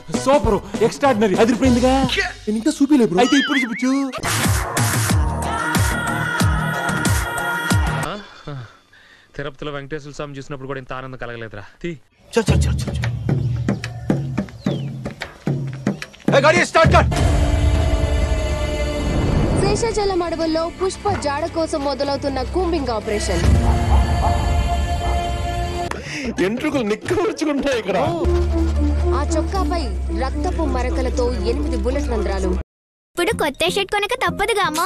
Super extraordinary అదిరిపోయిందిగా నేను ఇంకా చూపిలే bro అయితే ఇప్పుడు చూపించు తిరుపతిలో వెంకటేశ్వర స్వామి చూసినప్పుడు కూడా ఇంత ఆనందం కలగలేదురా తీ చల్ చల్ చల్ చల్ గాడి స్టార్ట్ కర్ శేషాచలం అడవుల్లో పుష్ప జాడ కోసం మొదలవుతున్న కూంబింగ్ ఆపరేషన్ ఎంట్రుకలు నిక్కవరుచుకుంటాయి ఇక్కడ ఆ చొక్కాపై రక్తపు మరకలతో ఎనిమిది బుల్లెట్ రంధ్రాలు ఇప్పుడు కొత్త షర్ట్ కొనక తప్పదుగా అమ్మా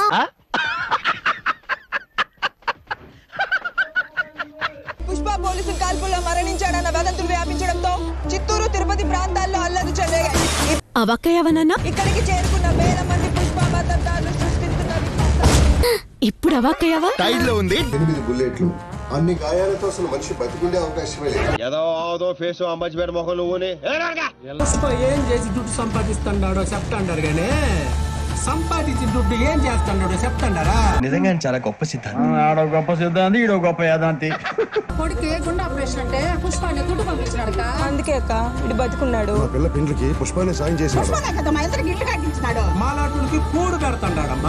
పుష్ప పోలీసు కాల్పుల్లో మరణించాడన్న వదంతులు వ్యాపించడంతో చిత్తూరు తిరుపతి ప్రాంతాల్లో అల్లరి చెలరేగాయి ఇ- అవక్కయ్యవనన్నా ఇక్కడికి చేరుకున్న వేల మంది పుష్ప మద్దతుదారులు సృష్టిస్తున్న విధ్వంసం. ఇప్పుడు అవక్కయ్యవా టైడ్ లో ఉంది ఎనిమిది బుల్లెట్లు అన్ని గాయాలతో అసలు మనిషి బతికుండే అవకాశమే లేదు ఏదో ఆదో ఫేస్ అంబచ్చిపేట మొహం నువ్వుని పుష్ప ఏం చేసి దుడ్డు సంపాదిస్తున్నాడో చెప్తాండారు గానీ సంపాదించిన దుడ్డు ఏం చేస్తున్నాడో చెప్తాండారా నిజంగా చాలా గొప్ప సిద్ధాంతం ఆడో గొప్ప సిద్ధాంతి ఈడో గొప్ప యాదాంతి కొడుకు గుండె ఆపరేషన్ అంటే పుష్పాన్ని దుడ్డు పంపించినాడు అందుకే అక్క ఇటు బతుకున్నాడు మా పిల్ల పెండ్లికి పుష్పాన్ని సాయం చేశాడు మాలాటుడికి కూడు పెడతాడాడమ్మా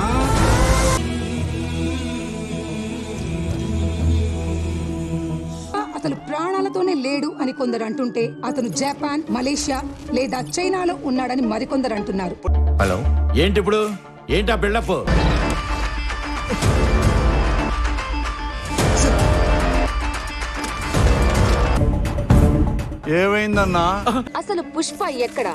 అతను ప్రాణాలతోనే లేడు అని కొందరు అంటుంటే అతను జపాన్ మలేషియా లేదా చైనాలో ఉన్నాడని మరికొందరు అంటున్నారు హలో ఏంటి ఇప్పుడు ఏంటి ఆ బిల్డప్ ఏమైందన్నా అసలు పుష్ప ఎక్కడ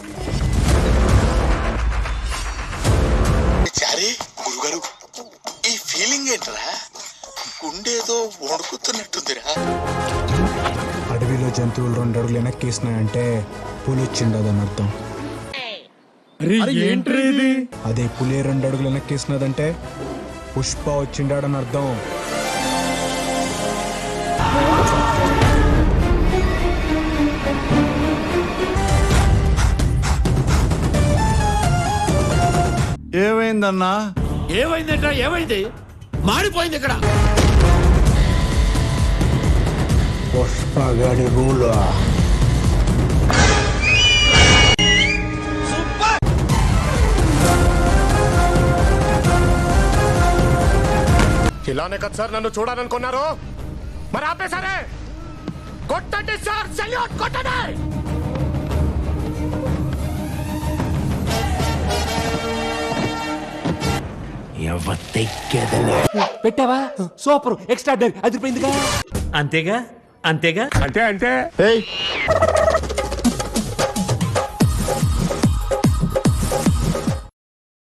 చారీ గురుగారు ఈ ఫీలింగ్ ఏంట్రా గుండేదో వణుకుతున్నట్టుందిరా అడవిలో జంతువులు రెండు అడుగులు వెనక్కేసినాయంటే పులి వచ్చిండదని అర్థం అదే పులి రెండు అడుగులు వెనక్కేసినదంటే పుష్ప వచ్చిండాడని అర్థం ఏమైందన్నా ఏమైందంట ఏమైంది మాడిపోయింది ఇక్కడ పుష్ప గాడి రూల్ ఇలానే కదా సార్ నన్ను చూడాలనుకున్నారు మరి ఆపేశారే కొట్టండి సార్ సెల్యూట్ కొట్టండి పెట్టావా సూపర్ ఎక్స్ట్రాడినరీ అదిరిపోయిందిగా అంతేగా అంతేగా అంటే అంటే